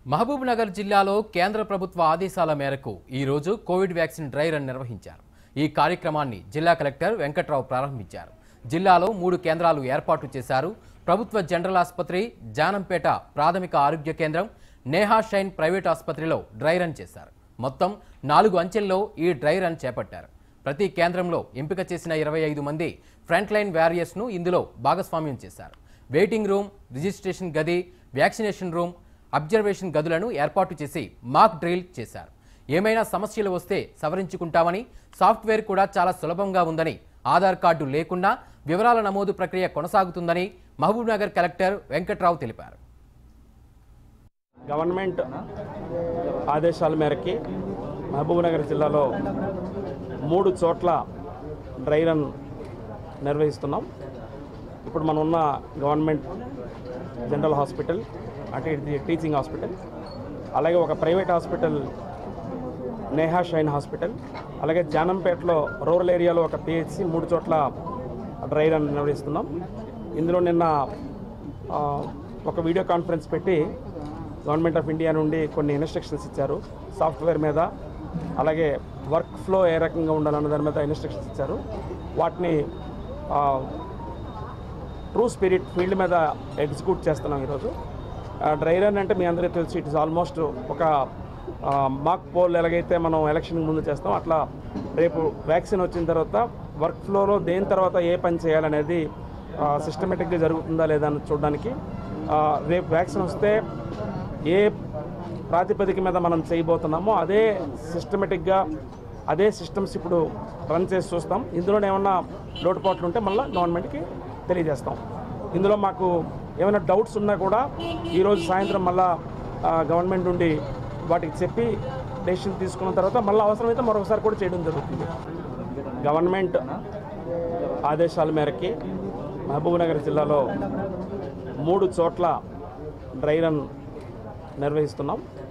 మహబూబ్ నగర్ జిల్లాలో కేంద్ర ప్రభుత్వ ఆదేశాల మేరకు ఈరోజు కోవిడ్ వ్యాక్సిన్ డ్రై రన్ నిర్వహించారు ఈ కార్యక్రమాన్ని జిల్లా కలెక్టర్ వెంకట్రావు ప్రారంభించారు జిల్లాలో మూడు కేంద్రాలు ఏర్పాటు చేశారు ప్రభుత్వ జనరల్ ఆసుపత్రి జానంపేట ప్రాథమిక ఆరోగ్య కేంద్రం నేహా షైన్ ప్రైవేట్ ఆసుపత్రిలో డ్రై రన్ చేశారు మొత్తం నాలుగు అంచెల్లో ఈ డ్రై రన్ చేపట్టారు ప్రతి కేంద్రంలో ఎంపిక చేసిన ఇరవై ఐదు మంది ఫ్రంట్ లైన్ వారియర్స్ను ఇందులో భాగస్వామ్యం చేశారు వెయిటింగ్ రూమ్ రిజిస్ట్రేషన్ గది వ్యాక్సినేషన్ రూమ్ అబ్జర్వేషన్ గదులను ఏర్పాటు చేసి మాక్ డ్రిల్ చేశారు ఏమైనా సమస్యలు వస్తే సవరించుకుంటామని సాఫ్ట్వేర్ కూడా చాలా సులభంగా ఉందని ఆధార్ కార్డు లేకుండా వివరాల నమోదు ప్రక్రియ కొనసాగుతుందని మహబూబ్ నగర్ కలెక్టర్ వెంకట్రావు తెలిపారు గవర్నమెంట్ ఆదేశాల మేరకి మహబూబ్నగర్ జిల్లాలో మూడు చోట్ల డ్రై రన్ నిర్వహిస్తున్నాం ఇప్పుడు మనం ఉన్న గవర్నమెంట్ జనరల్ హాస్పిటల్ అంటే ఇది టీచింగ్ హాస్పిటల్ అలాగే ఒక private hospital Neha Shine hospital అలాగే జానంపేటలో రూరల్ ఏరియాలో ఒక పిహెచ్సి మూడు చోట్ల డ్రై రన్ నిర్వహిస్తున్నాం ఇందులో నిన్న ఆ, ఒక వీడియో కాన్ఫరెన్స్ పెట్టి గవర్నమెంట్ ఆఫ్ ఇండియా నుండి కొన్ని ఇన్స్ట్రక్షన్స్ ఇచ్చారు సాఫ్ట్వేర్ మీద అలాగే వర్క్ ఫ్లో ఏ రకంగా ఉండాలన్న దాని మీద ఇన్స్ట్రక్షన్స్ ఇచ్చారు వాటిని ట్రూ స్పిరిట్ ఫీల్డ్ మీద ఎగ్జిక్యూట్ చేస్తున్నాం ఈరోజు డ్రై రన్ అంటే మీ అందరికీ తెలుసు ఇట్ ఇస్ ఆల్మోస్ట్ ఒక మాక్ పోల్ ఎలాగైతే మనం ఎలక్షన్ ముందు చేస్తాం అట్లా రేపు వ్యాక్సిన్ వచ్చిన తర్వాత వర్క్ ఫ్లోలో దేని తర్వాత ఏ పని చేయాలనేది సిస్టమేటిక్గా జరుగుతుందా లేదా అని చూడడానికి ఆ, రేపు వ్యాక్సిన్ వస్తే ఏ ప్రాతిపదిక మీద మనం చేయబోతున్నామో అదే సిస్టమేటిక్గా అదే సిస్టమ్స్ ఇప్పుడు రన్ చేసి చూస్తాం ఇందులో ఏమన్నా లోటుపాట్లు ఉంటే మళ్ళీ గవర్నమెంట్కి తెలియజేస్తాం ఇందులో మాకు ఏమైనా డౌట్స్ ఉన్నా కూడా ఈరోజు సాయంత్రం మళ్ళా ఆ, గవర్నమెంట్ నుండి వాటికి చెప్పి డెసిషన్ తీసుకున్న తర్వాత మళ్ళీ అవసరమైతే మరొకసారి కూడా చేయడం జరుగుతుంది గవర్నమెంట్ ఆదేశాల మేరకి మహబూబ్నగర్ జిల్లాలో మూడు చోట్ల డ్రై రన్ నిర్వహిస్తున్నాం